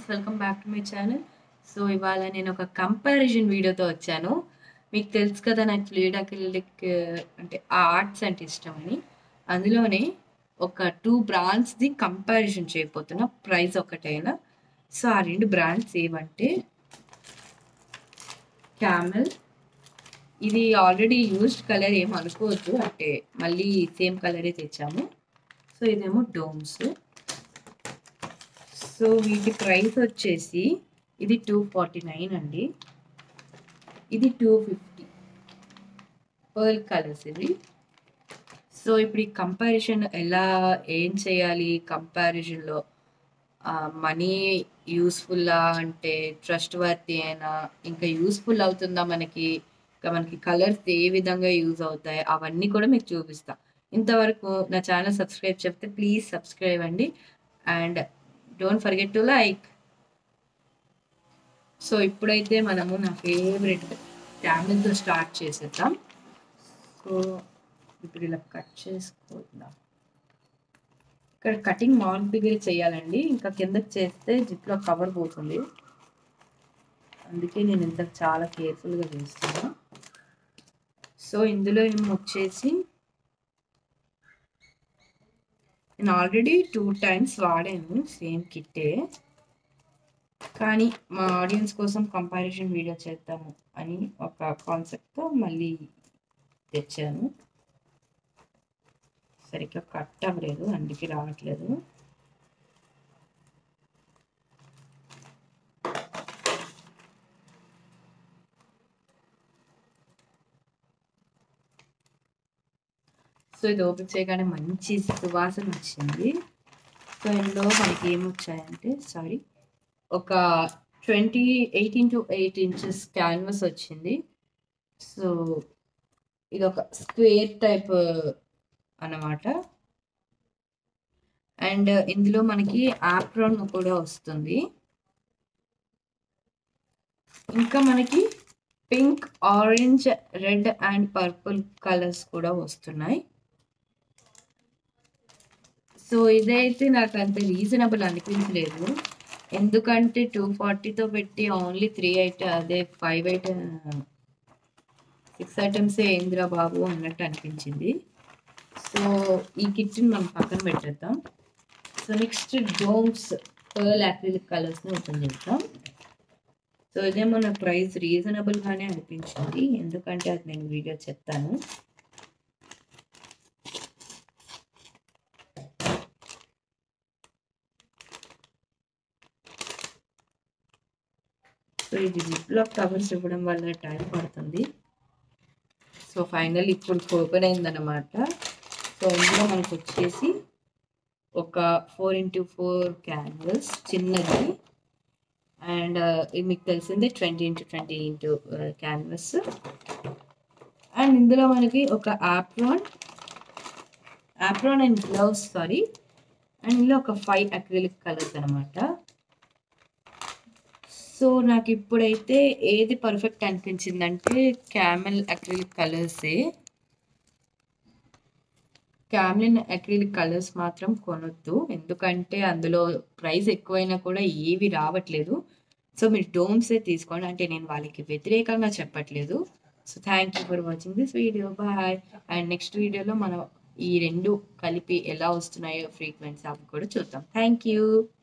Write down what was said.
friends welcome back to my channel so ఇవాళ నేను ఒక కంపారిజన్ వీడియోతో వచ్చాను మీకు తెలుసు కదా నాకు ఫ్లూయిడ్ అక్రిలిక్ అంటే ఆర్ట్స్ అంటే ఇష్టం అని అందులోనే ఒక టూ బ్రాండ్స్ది కంపారిజన్ చేయబోతున్నా ప్రైస్ ఒకటైనా సో ఆ రెండు బ్రాండ్స్ ఏవంటే క్యామెల్ ఇది ఆల్రెడీ యూజ్డ్ కలర్ ఏం అనుకోవద్దు అంటే మళ్ళీ సేమ్ కలరే తెచ్చాము సో ఇదేమో డోమ్స్ సో వీటి ప్రైస్ వచ్చేసి ఇది టూ ఫార్టీ నైన్ అండి ఇది టూ ఫిఫ్టీ పర్ల్ కలర్స్ ఇవి సో ఇప్పుడు ఈ కంపారిజన్ ఎలా ఏం చేయాలి కంపారిజన్లో మనీ యూస్ఫుల్లా అంటే ట్రస్ట్ వర్తీ అయినా ఇంకా యూస్ఫుల్ అవుతుందా మనకి ఇంకా మనకి కలర్స్ ఏ విధంగా యూజ్ అవుతాయి అవన్నీ కూడా మీకు చూపిస్తా ఇంతవరకు నా ఛానల్ సబ్స్క్రైబ్ చెప్తే ప్లీజ్ సబ్స్క్రైబ్ అండి and don't forget to like so ఇప్పుడైతే మనము నా ఫేవరెట్ క్యామెల్తో స్టార్ట్ చేసేద్దాం సో ఇప్పుడు ఇలా కట్ చేసుకుందాం ఇక్కడ కటింగ్ మాల్ దగ్గర చేయాలండి ఇంకా కిందకి చేస్తే జిప్లో కవర్ పోతుంది అందుకే నేను ఇంత చాలా కేర్ఫుల్గా చేస్తున్నా సో ఇందులో ఏమో వచ్చేసి నేను ఆల్రెడీ టూ టైమ్స్ వాడాను సేమ్ కిట్టే కానీ మా ఆడియన్స్ కోసం కంపారిజన్ వీడియో చేద్దాము అని ఒక కాన్సెప్ట్తో మళ్ళీ తెచ్చాను సరిగ్గా కట్ అవ్వలేదు అందుకే రావట్లేదు సో ఇది ఓపెన్ చేయగానే మంచి సువాసన వచ్చింది సో ఇందులో మనకి ఏమొచ్చాయంటే సారీ ఒక twenty eighteen to eight inches canvas వచ్చింది సో ఇది ఒక స్క్వేర్ టైప్ అన్నమాట అండ్ ఇందులో మనకి ఆప్రాన్ కూడా వస్తుంది ఇంకా మనకి pink orange red and purple colours కూడా వస్తున్నాయి సో ఇదైతే నాకు అంత రీజనబుల్ అనిపించలేదు ఎందుకంటే టూ ఫార్టీతో పెట్టి ఓన్లీ త్రీ ఐటమ్ అదే ఫైవ్ ఐటమ్ సిక్స్ ఐటమ్సే ఏంద్రా బాబు అన్నట్టు అనిపించింది సో ఈ కిట్ని మనం పక్కన పెట్టేద్దాం so next Doms pearl acrylic కలర్స్ని ఓపెన్ చేద్దాం సో ఇదేమో నాకు ప్రైస్ రీజనబుల్గానే అనిపించింది ఎందుకంటే అది నేను వీడియో చెప్తాను సో ఇది జిప్లో కవర్స్ ఇవ్వడం వల్ల టైం పడుతుంది సో ఫైనల్ ఇప్పుడు ఓపెన్ అయిందన్నమాట సో ఇందులో మనకు వచ్చేసి ఒక ఫోర్ ఇంటూ ఫోర్ క్యాన్వస్ చిన్నది అండ్ ఇది మీకు తెలిసిందే twenty into twenty into canvas and ఇందులో మనకి ఒక apron apron and gloves sorry and ఇందులో ఒక ఫైవ్ అక్రిలిక్ కలర్స్ అనమాట సో నాకు ఇప్పుడైతే ఏది పర్ఫెక్ట్ అనిపించిందంటే క్యామెల్ అక్రిలిక్ కలర్సే క్యామ్లిన్ అక్రిలిక్ కలర్స్ మాత్రం కొనొద్దు ఎందుకంటే అందులో ప్రైస్ ఎక్కువైనా కూడా ఏవి రావట్లేదు సో మీరు డోమ్సే తీసుకోండి అంటే నేను వాళ్ళకి వ్యతిరేకంగా చెప్పట్లేదు so thank you for watching this video bye and next వీడియోలో మనం ఈ రెండు కలిపి ఎలా వస్తున్నాయో ఫ్రీక్వెన్సీ అవి కూడా చూద్దాం థ్యాంక్ యూ